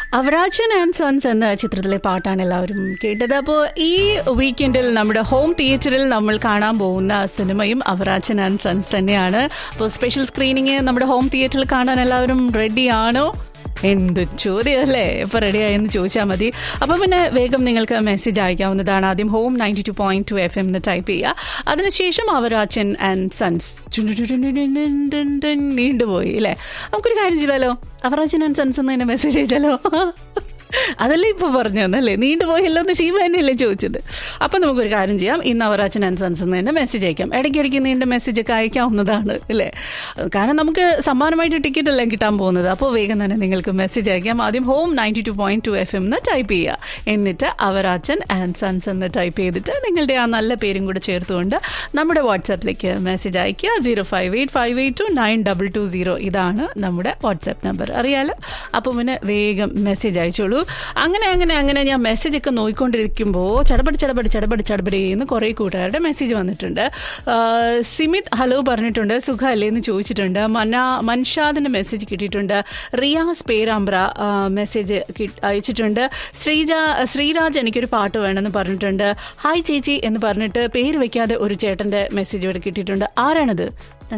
അവരാജൻ and sons എന്ന ചിത്രത്തിലെ പാട്ടാണ് എല്ലാവരും കേട്ടത് അപ്പോൾ ഈ വീക്കെൻഡിൽ നമ്മുടെ ഹോം തിയേറ്ററിൽ നമ്മൾ കാണാൻ പോകുന്ന സിനിമയും അവരാജൻ ആൻഡ് സൺസ് തന്നെയാണ് അപ്പോൾ സ്പെഷ്യൽ സ്ക്രീനിങ് നമ്മുടെ ഹോം തിയേറ്ററിൽ കാണാൻ എല്ലാവരും റെഡിയാണോ എന്ത് ചോദ്യമല്ലേ എപ്പോൾ റെഡിയായെന്ന് ചോദിച്ചാൽ മതി അപ്പം പിന്നെ വേഗം നിങ്ങൾക്ക് മെസ്സേജ് അയക്കാവുന്നതാണ് ആദ്യം home ninety two point two F M എന്ന് ടൈപ്പ് ചെയ്യുക അതിനുശേഷം അവരാച്ചൻ ആൻഡ് സൺസ് നീണ്ടുപോയി അല്ലേ നമുക്കൊരു കാര്യം ചെയ്താലോ അവറാച്ചൻ ആൻഡ് സൺസ് എന്ന് തന്നെ മെസ്സേജ് അയച്ചാലോ അതല്ലേ ഇപ്പോൾ പറഞ്ഞു തന്നല്ലേ നീണ്ടുപോയല്ലോ എന്ന് ഷീമ തന്നെയല്ലേ ചോദിച്ചത് അപ്പം നമുക്കൊരു കാര്യം ചെയ്യാം ഇന്ന് അവറാച്ചൻ ആൻഡ് സൺസ് എന്ന് തന്നെ മെസ്സേജ് അയക്കാം ഇടയ്ക്കിടയ്ക്ക് നീണ്ട മെസ്സേജ് ഒക്കെ അയക്കാവുന്നതാണ് അല്ലേ കാരണം നമുക്ക് സമ്മാനമായിട്ട് ടിക്കറ്റ് എല്ലാം കിട്ടാൻ പോകുന്നത് അപ്പോൾ വേഗം തന്നെ നിങ്ങൾക്ക് മെസ്സേജ് അയക്കാം ആദ്യം home ninety two point two F M എന്ന് ടൈപ്പ് ചെയ്യുക എന്നിട്ട് അവറാച്ചൻ ആൻഡ് സൺസ് എന്ന് ടൈപ്പ് ചെയ്തിട്ട് നിങ്ങളുടെ ആ നല്ല പേരും കൂടെ ചേർത്തുകൊണ്ട് നമ്മുടെ വാട്സാപ്പിലേക്ക് മെസ്സേജ് അയക്കുക zero five eight five eight two nine double two zero ഇതാണ് നമ്മുടെ വാട്സാപ്പ് നമ്പർ അറിയാലോ അപ്പോൾ പിന്നെ വേഗം മെസ്സേജ് അയച്ചോളൂ അങ്ങനെ അങ്ങനെ അങ്ങനെ ഞാൻ മെസ്സേജ് ഒക്കെ നോക്കിക്കൊണ്ടിരിക്കുമ്പോൾ ചടപടി ചടപടി ചടപടി ചടപടി എന്ന് കുറേ കൂട്ടുകാരുടെ മെസ്സേജ് വന്നിട്ടുണ്ട് ആ, സിമിത് ഹലോ പറഞ്ഞിട്ടുണ്ട് സുഖമല്ലേ എന്ന് ചോദിച്ചിട്ടുണ്ട് മന മൻഷാദിൻ്റെ മെസ്സേജ് കിട്ടിയിട്ടുണ്ട് റിയാസ് പേരാമ്പ്ര ആ, മെസ്സേജ് കി- അയച്ചിട്ടുണ്ട് ശ്രീജ ശ്രീരാജ് എനിക്കൊരു പാട്ട് വേണമെന്ന് പറഞ്ഞിട്ടുണ്ട് ഹായ് ചേച്ചി എന്ന് പറഞ്ഞിട്ട് പേര് വെക്കാതെ ഒരു ചേട്ടൻ്റെ മെസ്സേജ് ഇവിടെ കിട്ടിയിട്ടുണ്ട് ആരാണത്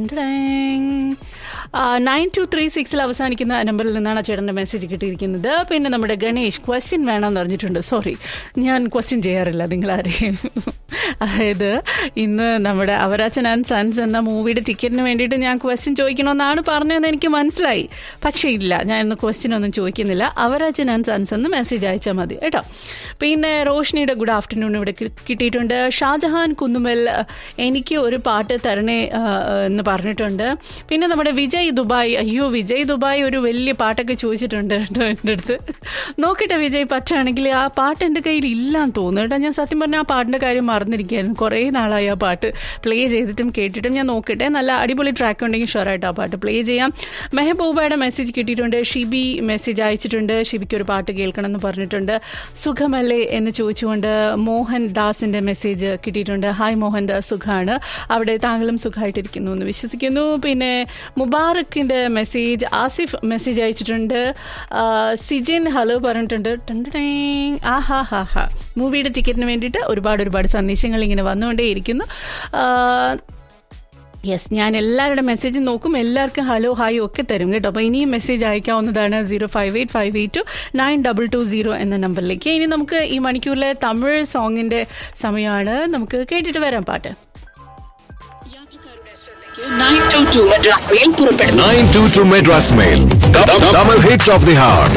നയൻ ടു ത്രീ സിക്സിൽ അവസാനിക്കുന്ന നമ്പറിൽ നിന്നാണ് ആ ചേട്ടൻ്റെ മെസ്സേജ് കിട്ടിയിരിക്കുന്നത് പിന്നെ നമ്മുടെ ഗണേഷ് ക്വസ്റ്റ്യൻ വേണമെന്ന് പറഞ്ഞിട്ടുണ്ട് സോറി ഞാൻ ക്വസ്റ്റ്യൻ ചെയ്യാറില്ല നിങ്ങളാരെയും അതായത് ഇന്ന് നമ്മുടെ അവരാച്ചൻ ആൻഡ് സൺസ് എന്ന മൂവിയുടെ ടിക്കറ്റിന് വേണ്ടിയിട്ട് ഞാൻ ക്വസ്റ്റ്യൻ ചോദിക്കണമെന്നാണ് പറഞ്ഞതെന്ന് എനിക്ക് മനസ്സിലായി പക്ഷേ ഇല്ല ഞാൻ ഇന്ന് ക്വസ്റ്റ്യൻ ഒന്നും ചോദിക്കുന്നില്ല അവരാച്ചൻ ആൻഡ് സൺസ് എന്ന് മെസ്സേജ് അയച്ചാൽ മതി കേട്ടോ പിന്നെ റോഷ്നിയുടെ ഗുഡ് ആഫ്റ്റർനൂൺ ഇവിടെ കി- കിട്ടിയിട്ടുണ്ട് ഷാജഹാൻ കുന്നുമൽ എനിക്ക് ഒരു പാട്ട് തരണേ ആ, എന്ന് പറഞ്ഞിട്ടുണ്ട് പിന്നെ നമ്മുടെ വിജയ് ദുബായ് അയ്യോ വിജയ് ദുബായ് ഒരു വലിയ പാട്ടൊക്കെ ചോദിച്ചിട്ടുണ്ട് കേട്ടോ എൻ്റെ അടുത്ത് നോക്കട്ടെ വിജയ് പറ്റുകയാണെങ്കിൽ ആ പാട്ട് എൻ്റെ കയ്യിൽ ഇല്ലാന്ന് തോന്നുന്നു കേട്ടോ ഞാൻ സത്യം പറഞ്ഞാൽ ആ പാട്ടിൻ്റെ കാര്യം മറന്നിരിക്കുകയായിരുന്നു കുറേ നാളായി ആ പാട്ട് പ്ലേ ചെയ്തിട്ടും കേട്ടിട്ടും ഞാൻ നോക്കട്ടെ നല്ല അടിപൊളി ട്രാക്ക് ഉണ്ടെങ്കിൽ ഷുവറായിട്ട് ആ പാട്ട് പ്ലേ ചെയ്യാം മെഹബൂബയുടെ മെസ്സേജ് കിട്ടിയിട്ടുണ്ട് ഷിബി മെസ്സേജ് അയച്ചിട്ടുണ്ട് ഷിബിക്ക് ഒരു പാട്ട് കേൾക്കണം എന്ന് പറഞ്ഞിട്ടുണ്ട് സുഖമല്ലേ എന്ന് ചോദിച്ചുകൊണ്ട് മോഹൻ ദാസിന്റെ മെസ്സേജ് കിട്ടിയിട്ടുണ്ട് ഹായ് മോഹൻ ദാസ് സുഖാണ് അവിടെ താങ്കളും സുഖമായിട്ടിരിക്കുന്നു എന്ന് വിശ്വസിക്കുന്നു പിന്നെ മുബാറക്കിന്റെ മെസ്സേജ് ആസിഫ് മെസ്സേജ് അയച്ചിട്ടുണ്ട് ആ, സിജിൻ ഹലോ പറഞ്ഞിട്ടുണ്ട് ടണ്ടടേങ്. ആഹാ ഹാ ഹാ മൂവിയുടെ ടിക്കറ്റിന് വേണ്ടിയിട്ട് ഒരുപാട് ഒരുപാട് സന്ദേശങ്ങൾ ഇങ്ങനെ വന്നുകൊണ്ടേയിരിക്കുന്നു ആ, യെസ് ഞാൻ എല്ലാവരുടെ മെസ്സേജ് നോക്കും എല്ലാവർക്കും ഹലോ ഹായ് ഒക്കെ തരും കേട്ടോ അപ്പോൾ ഇനിയും മെസ്സേജ് അയക്കാവുന്നതാണ് zero five eight five eight two nine double two zero എന്ന നമ്പറിലേക്ക് ഇനി നമുക്ക് ഈ മണിക്കൂറിലെ തമിഴ് സോങ്ങിന്റെ സമയമാണ് നമുക്ക് കേട്ടിട്ട് വരാം പാട്ട് nine two two Madras mail പുറപ്പെടുന്നു 922 Madras Mail. The, the, double hit of the heart.